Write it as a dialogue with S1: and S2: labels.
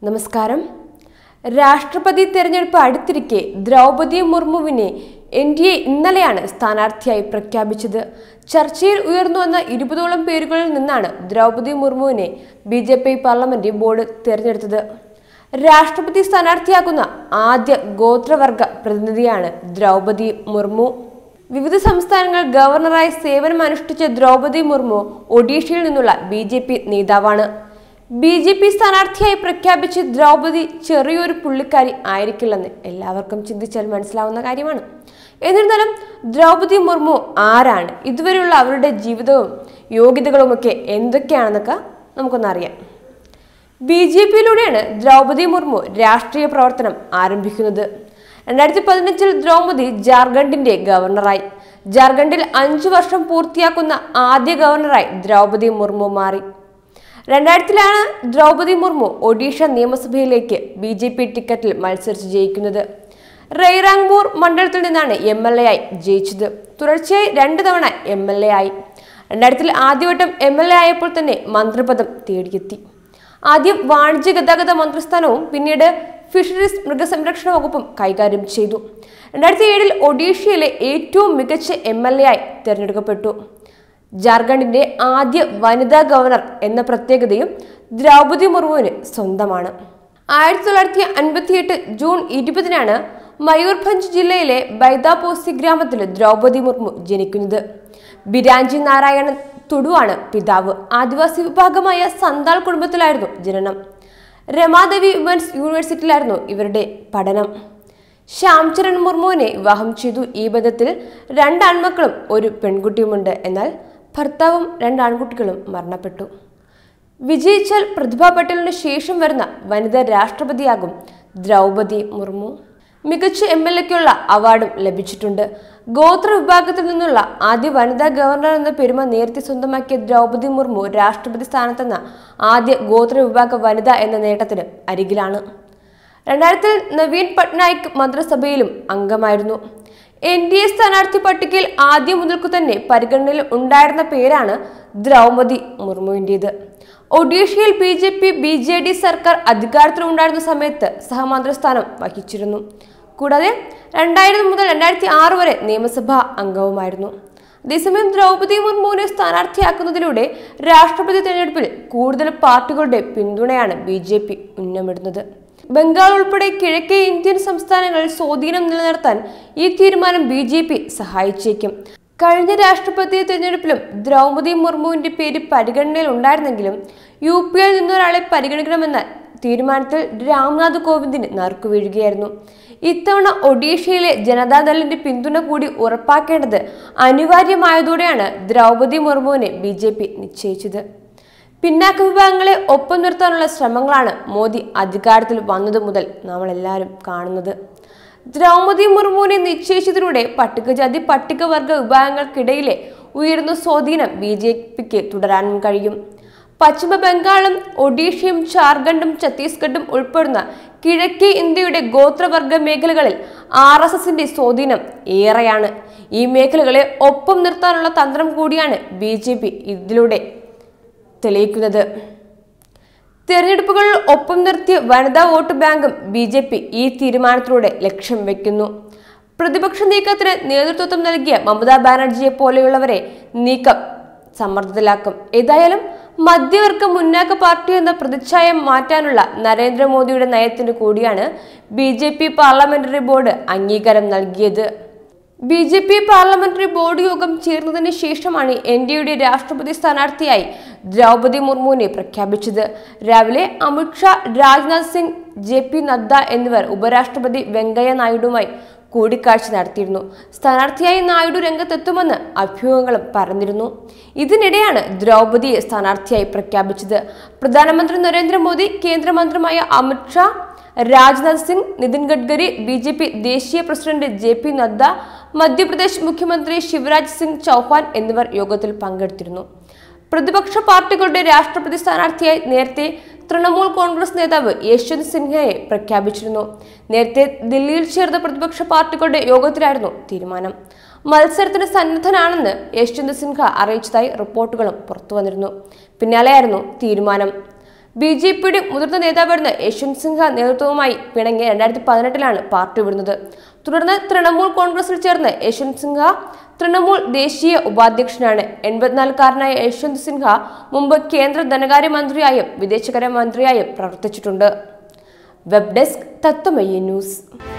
S1: നമസ്കാരം രാഷ്ട്രപതി തെരഞ്ഞെടുപ്പ് അടുത്തിരിക്കെ ദ്രൗപദി മുർമുവിനെ എൻ ഡി എ ഇന്നലെയാണ് സ്ഥാനാർത്ഥിയായി പ്രഖ്യാപിച്ചത് ചർച്ചയിൽ ഉയർന്നു വന്ന ഇരുപതോളം പേരുകളിൽ നിന്നാണ് ദ്രൗപദി മുർമുവിനെ B J P parliament board തെരഞ്ഞെടുത്തത് രാഷ്ട്രപതി സ്ഥാനാർത്ഥിയാക്കുന്ന ആദ്യ ഗോത്രവർഗ പ്രതിനിധിയാണ് ദ്രൗപദി മുർമു വിവിധ സംസ്ഥാനങ്ങൾ ഗവർണറായി സേവനം അനുഷ്ഠിച്ച ദ്രൗപദി മുർമു ഒഡീഷയിൽ നിന്നുള്ള ബി ജെ പി നേതാവാണ് ബി ജെ പി സ്ഥാനാർത്ഥിയായി പ്രഖ്യാപിച്ച് ദ്രൗപദി ചെറിയൊരു പുള്ളിക്കാരി ആയിരിക്കില്ലെന്ന് എല്ലാവർക്കും ചിന്തിച്ചാൽ മനസ്സിലാവുന്ന കാര്യമാണ് എന്നിരുന്നാലും ദ്രൗപദി മുർമു ആരാണ് ഇതുവരെയുള്ള അവരുടെ ജീവിതവും യോഗ്യതകളുമൊക്കെ എന്തൊക്കെയാണെന്നൊക്കെ നമുക്കൊന്നറിയാം ബി ജെ പിയിലൂടെയാണ് ദ്രൗപദി മുർമു രാഷ്ട്രീയ പ്രവർത്തനം ആരംഭിക്കുന്നത് രണ്ടായിരത്തി പതിനഞ്ചിൽ ദ്രൗപദി ജാർഖണ്ഡിന്റെ ഗവർണറായി ജാർഖണ്ഡിൽ അഞ്ചു വർഷം പൂർത്തിയാക്കുന്ന ആദ്യ ഗവർണറായി ദ്രൗപദി മുർമു മാറി രണ്ടായിരത്തിലാണ് ദ്രൗപദി മുർമു ഒഡീഷ നിയമസഭയിലേക്ക് ബി ജെ പി ടിക്കറ്റിൽ മത്സരിച്ച് ജയിക്കുന്നത് റെയ്റാങ്പൂർ മണ്ഡലത്തിൽ നിന്നാണ് എം എൽ എ ആയി ജയിച്ചത് തുടർച്ചയായി രണ്ട് തവണ എം എൽ എ ആയി രണ്ടായിരത്തിൽ ആദ്യവട്ടം എം എൽ എ ആയപ്പോൾ തന്നെ മന്ത്രിപദം തേടിയെത്തി ആദ്യം വാണിജ്യ ഗതാഗത മന്ത്രിസ്ഥാനവും പിന്നീട് ഫിഷറീസ് മൃഗസംരക്ഷണ വകുപ്പും കൈകാര്യം ചെയ്തു രണ്ടായിരത്തി ഏഴിൽ ഒഡീഷയിലെ ഏറ്റവും മികച്ച എം എൽ എ ആയി തിരഞ്ഞെടുക്കപ്പെട്ടു ജാർഖണ്ഡിന്റെ ആദ്യ വനിതാ ഗവർണർ എന്ന പ്രത്യേകതയും ദ്രൗപദി മുർമുവിന് സ്വന്തമാണ് ആയിരത്തി തൊള്ളായിരത്തി അൻപത്തിയെട്ട് ജൂൺ ഇരുപതിനാണ് മയൂർഭഞ്ച് ജില്ലയിലെ ബൈദാപോസി ഗ്രാമത്തിൽ ദ്രൗപദി മുർമു ജനിക്കുന്നത് ബിരാഞ്ചി നാരായണൻ തുടുവാണ് പിതാവ് ആദിവാസി വിഭാഗമായ സന്താൾ കുടുംബത്തിലായിരുന്നു ജനനം രമാദേവി വിമൻസ് യൂണിവേഴ്സിറ്റിയിലായിരുന്നു ഇവരുടെ പഠനം ശ്യാംചരൺ മുർമുവിനെ വിവാഹം ചെയ്തു ഈ ബന്ധത്തിൽ രണ്ട് ആൺമക്കളും ഒരു പെൺകുട്ടിയുമുണ്ട് എന്നാൽ ഭർത്താവും രണ്ട് ആൺകുട്ടികളും മരണപ്പെട്ടു വിജയിച്ചാൽ പ്രതിഭാ പട്ടേലിന് ശേഷം വരുന്ന വനിതാ രാഷ്ട്രപതിയാകും ദ്രൗപദി മുർമു മികച്ച എം എൽ എക്കുള്ള അവാർഡും ലഭിച്ചിട്ടുണ്ട് ഗോത്ര വിഭാഗത്തിൽ നിന്നുള്ള ആദ്യ വനിതാ ഗവർണർ എന്ന പെരുമ നേരത്തെ സ്വന്തമാക്കിയ ദ്രൗപദി മുർമു രാഷ്ട്രപതി സ്ഥാനത്തെന്ന ആദ്യ ഗോത്ര വിഭാഗ വനിത എന്ന നേട്ടത്തിന് അരികിലാണ് രണ്ടായിരത്തിൽ നവീൻ പട്നായിക് മന്ത്രിസഭയിലും അംഗമായിരുന്നു എൻ ഡി എ സ്ഥാനാർത്ഥി പട്ടികയിൽ ആദ്യം മുതൽക്കു തന്നെ പരിഗണനയിൽ ഉണ്ടായിരുന്ന പേരാണ് ദ്രൗപദി മുർമുവിൻ്റേത് ഒഡീഷയിൽ B J P B J D സർക്കാർ അധികാരത്തിലുണ്ടായിരുന്ന സമയത്ത് സഹമന്ത്രിസ്ഥാനം വഹിച്ചിരുന്നു കൂടാതെ രണ്ടായിരം മുതൽ രണ്ടായിരത്തി ആറ് വരെ നിയമസഭാ അംഗവുമായിരുന്നു അതേസമയം ദ്രൗപദി മുർമുവിനെ സ്ഥാനാർത്ഥിയാക്കുന്നതിലൂടെ രാഷ്ട്രപതി തെരഞ്ഞെടുപ്പിൽ കൂടുതൽ പാർട്ടികളുടെ പിന്തുണയാണ് ബി ജെ പി ഉന്നമിടുന്നത് ബംഗാൾ ഉൾപ്പെടെ കിഴക്കേ ഇന്ത്യൻ സംസ്ഥാനങ്ങളിൽ സ്വാധീനം നിലനിർത്താൻ ഈ തീരുമാനം ബി ജെ പി സഹായിച്ചേക്കും കഴിഞ്ഞ രാഷ്ട്രപതി തെരഞ്ഞെടുപ്പിലും ദ്രൗപദി മുർമുവിന്റെ പേര് പരിഗണനയിൽ ഉണ്ടായിരുന്നെങ്കിലും യു പിയിൽ നിന്നൊരാളെ പരിഗണിക്കണമെന്ന തീരുമാനത്തിൽ രാംനാഥ് കോവിന്ദിന് നറുക്കുവീഴുകയായിരുന്നു ഇത്തവണ ഒഡീഷയിലെ ജനതാദളിന്റെ പിന്തുണ കൂടി ഉറപ്പാക്കേണ്ടത് അനിവാര്യമായതോടെയാണ് ദ്രൗപദി മുർമുവിനെ ബി ജെ പി നിശ്ചയിച്ചത് പിന്നാക്ക വിഭാഗങ്ങളെ ഒപ്പം നിർത്താനുള്ള ശ്രമങ്ങളാണ് മോദി അധികാരത്തിൽ വന്നതു മുതൽ നമ്മളെല്ലാവരും കാണുന്നത് ദ്രൗപദി മുർമുവിനെ നിശ്ചയിച്ചതിലൂടെ പട്ടികജാതി പട്ടികവർഗ വിഭാഗങ്ങൾക്കിടയിലെ ഉയർന്ന സ്വാധീനം ബി ജെ പിക്ക് തുടരാനും കഴിയും പശ്ചിമ ബംഗാളും ഒഡീഷയും ജാർഖണ്ഡും ഛത്തീസ്ഗഡും ഉൾപ്പെടുന്ന കിഴക്കേ ഇന്ത്യയുടെ ഗോത്രവർഗ മേഖലകളിൽ ആർ എസ് എസിന്റെ സ്വാധീനം ഏറെയാണ് ഈ മേഖലകളെ ഒപ്പം നിർത്താനുള്ള തന്ത്രം കൂടിയാണ് ബി ജെ പി ഇതിലൂടെ തെളിയിക്കുന്നത് തെരഞ്ഞെടുപ്പുകളിൽ ഒപ്പം നിർത്തിയ വനിതാ വോട്ട് ബാങ്കും ബി ജെ പി ഈ തീരുമാനത്തിലൂടെ ലക്ഷ്യം വെക്കുന്നു പ്രതിപക്ഷ നീക്കത്തിന് നേതൃത്വം നൽകിയ മമതാ ബാനർജിയെ പോലെയുള്ളവരെ നീക്കം സമ്മർദ്ദത്തിലാക്കും ഏതായാലും മധ്യവർഗ മുന്നാക്ക പാർട്ടി എന്ന പ്രതിച്ഛായ മാറ്റാനുള്ള നരേന്ദ്രമോദിയുടെ നയത്തിന് കൂടിയാണ് B J P parliamentary board അംഗീകാരം നൽകിയത് B J P parliamentary board യോഗം ചേർന്നതിന് ശേഷമാണ് എൻ ഡി എയുടെ രാഷ്ട്രപതി സ്ഥാനാർത്ഥിയായി ദ്രൗപദി മുർമുവിനെ പ്രഖ്യാപിച്ചത് രാവിലെ അമിത്ഷാ രാജ്നാഥ് സിംഗ് ജെ പി നദ്ദ എന്നിവർ ഉപരാഷ്ട്രപതി വെങ്കയ്യ നായിഡുമായി കൂടിക്കാഴ്ച നടത്തിയിരുന്നു സ്ഥാനാർത്ഥിയായി നായിഡു രംഗത്തെത്തുമെന്ന് അഭ്യൂഹങ്ങളും പറഞ്ഞിരുന്നു ഇതിനിടെയാണ് ദ്രൗപദിയെ സ്ഥാനാർത്ഥിയായി പ്രഖ്യാപിച്ചത് പ്രധാനമന്ത്രി നരേന്ദ്രമോദി കേന്ദ്രമന്ത്രിമായ Amit Shah Rajnath Singh Nitin Gadkari B J P ദേശീയ president J P Nadda Madhya Pradesh മുഖ്യമന്ത്രി ശിവരാജ് സിംഗ് ചൗഹാൻ എന്നിവർ യോഗത്തിൽ പങ്കെടുത്തിരുന്നു പ്രതിപക്ഷ പാർട്ടികളുടെ രാഷ്ട്രപതി സ്ഥാനാർത്ഥിയായി നേരത്തെ തൃണമൂൽ കോൺഗ്രസ് നേതാവ് യശ്വന്ത് സിൻഹയെ പ്രഖ്യാപിച്ചിരുന്നു നേരത്തെ ദില്ലിയിൽ ചേർന്ന പ്രതിപക്ഷ പാർട്ടികളുടെ യോഗത്തിലായിരുന്നു തീരുമാനം മത്സരത്തിന് സന്നദ്ധനാണെന്ന് യശ്വന്ത് സിൻഹ അറിയിച്ചതായി റിപ്പോർട്ടുകളും പുറത്തുവന്നിരുന്നു പിന്നാലെയായിരുന്നു തീരുമാനം ബി ജെ പിയുടെ മുതിർന്ന നേതാവായിരുന്ന യശ്വന്ത് സിൻഹ നേതൃത്വവുമായി പിണങ്ങി രണ്ടായിരത്തി പതിനെട്ടിലാണ് പാർട്ടി വിടുന്നത് തുടർന്ന് തൃണമൂൽ കോൺഗ്രസിൽ ചേർന്ന് യശ്വന്ത് സിൻഹ തൃണമൂൽ ദേശീയ ഉപാധ്യക്ഷനാണ് എൺപത്തിനാലുകാരനായ യശ്വന്ത് സിൻഹ മുമ്പ് കേന്ദ്ര ധനകാര്യമന്ത്രിയായും വിദേശകാര്യ മന്ത്രിയായും പ്രവർത്തിച്ചിട്ടുണ്ട് വെബ് ഡെസ്ക് തത്വമയി ന്യൂസ്